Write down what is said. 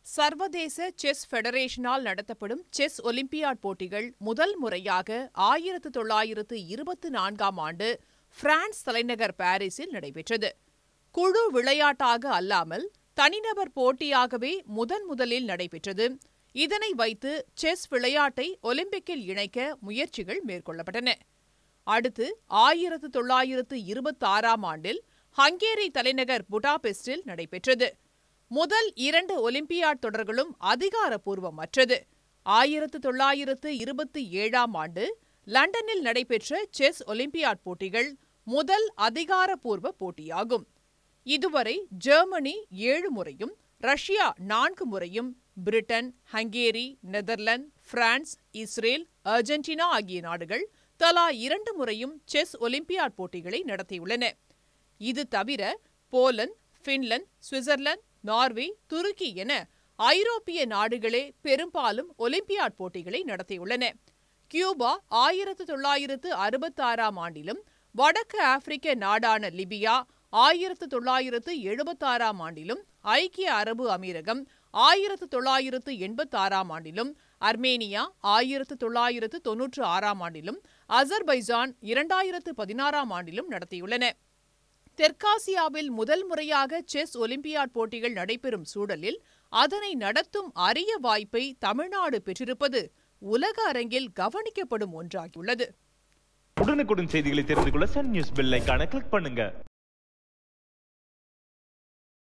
சர்வதேச செஸ் ஃபெடரேஷனால் நடத்தப்படும் chess olympiad போட்டிகள் முதல் முறையாக ஆயிரத்து தொள்ளாயிரத்து இருபத்து நான்காம் ஆண்டு பிரான்ஸ் தலைநகர் பாரிஸில் நடைபெற்றது குழு விளையாட்டாக அல்லாமல் தனிநபர் போட்டியாகவே முதன் முதலில் நடைபெற்றது இதனை வைத்து செஸ் விளையாட்டை ஒலிம்பிக்கில் இணைக்க முயற்சிகள் மேற்கொள்ளப்பட்டன அடுத்து ஆயிரத்து தொள்ளாயிரத்து இருபத்தாறாம் ஆண்டில் ஹங்கேரி தலைநகர் புடாபெஸ்டில் நடைபெற்றது முதல் இரண்டு ஒலிம்பியாட் தொடர்களும் அதிகாரப்பூர்வமற்றது ஆயிரத்து தொள்ளாயிரத்து இருபத்தி ஏழாம் ஆண்டு லண்டனில் நடைபெற்ற செஸ் ஒலிம்பியாட் போட்டிகள் முதல் அதிகாரப்பூர்வ போட்டியாகும் இதுவரை ஜெர்மனி ஏழு முறையும் ரஷ்யா நான்கு முறையும் Britain Hungary Netherlands France Israel Argentina ஆகிய நாடுகள் தலா இரண்டு முறையும் செஸ் ஒலிம்பியாட் போட்டிகளை நடத்தியுள்ளன இது தவிர Poland Finland Switzerland Norway Turkey என ஐரோப்பிய நாடுகளே பெரும்பாலும் ஒலிம்பியாட் போட்டிகளை நடத்தியுள்ளன கியூபா ஆயிரத்து தொள்ளாயிரத்து அறுபத்தாறாம் ஆண்டிலும் வடக்கு ஆப்பிரிக்க நாடான லிபியா ஆயிரத்து தொள்ளாயிரத்து எழுபத்தாறாம் ஆண்டிலும் ஐக்கிய அரபு அமீரகம் ஆயிரத்து தொள்ளாயிரத்து எண்பத்தாறாம் ஆண்டிலும் அர்மேனியா ஆயிரத்து தொள்ளாயிரத்து தொன்னூற்று ஆறாம் ஆண்டிலும் அசர்பைஜான் இரண்டாயிரத்து பதினாறாம் ஆண்டிலும் நடத்தியுள்ளன தெற்காசியாவில் முதல் முறையாக செஸ் ஒலிம்பியாட் போட்டிகள் நடைபெறும் சூழலில் அதனை நடத்தும் அரிய வாய்ப்பை தமிழ்நாடு பெற்றிருப்பது உலக அரங்கில் கவனிக்கப்படும் ஒன்றாகியுள்ளது உடனுக்குடன் செய்திகளை தெரிந்து கொள்ள சன் நியூஸ் பெல் ஐகானை கிளிக் பண்ணுங்க